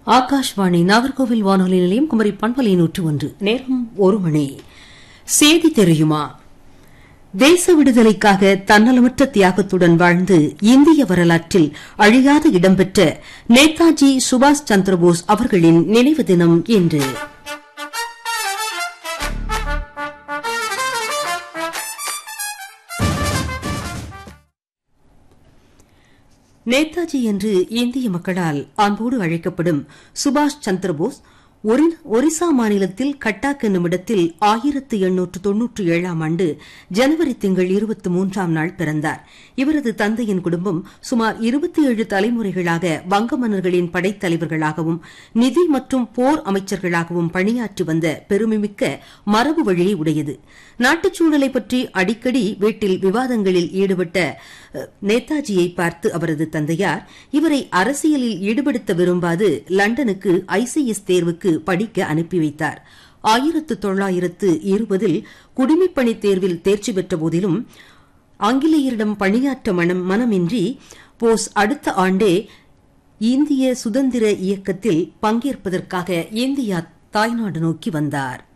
ஆகாஷ்வாணி நாகர்கோவில் வானொலி நிலையம் குமரி பண்பலை நூற்று ஒன்று நேரம் ஒரு மணி செய்தி தெரியுமா தேச விடுதலைக்காக தன்னலமற்ற தியாகத்துடன் வாழ்ந்து இந்திய வரலாற்றில் அழியாத இடம்பெற்ற நேதாஜி சுபாஷ் சந்திரபோஸ் அவர்களின் நினைவு தினம் இன்று நேதாஜி என்று இந்திய மக்களால் அன்போடு அழைக்கப்படும் சுபாஷ் சந்திரபோஸ் ஒரிசா மாநிலத்தில் கட்டாக் என்னும் இடத்தில் ஆயிரத்து எண்ணூற்று தொன்னூற்றி ஏழாம் ஆண்டு ஜனவரி திங்கள் இருபத்தி மூன்றாம் நாள் பிறந்தார் இவரது தந்தையின் குடும்பம் சுமார் இருபத்தி ஏழு தலைமுறைகளாக வங்க மன்னர்களின் படைத்தலைவர்களாகவும் நிதி மற்றும் போர் அமைச்சர்களாகவும் பணியாற்றி வந்த பெருமைமிக்க மரபு வழியை உடையது நாட்டுச் சூழலை பற்றி அடிக்கடி வீட்டில் விவாதங்களில் ஈடுபட்ட நேதாஜியை பார்த்து அவரது தந்தையார் இவரை அரசியலில் ஈடுபடுத்த விரும்பாது லண்டனுக்கு ஐசிஎஸ் தேர்வுக்கு படிக்க அனுப்பி வைத்தார் ஆயிரத்து தொள்ளாயிரத்து இருபதில் குடிமைப்பணி தேர்வில் தேர்ச்சி பெற்ற போதிலும் ஆங்கிலேயரிடம் பணியாற்ற மனம் மனமின்றி போஸ் அடுத்த ஆண்டே இந்திய சுதந்திர இயக்கத்தில் பங்கேற்பதற்காக இந்தியா தாய்நாடு நோக்கி வந்தார்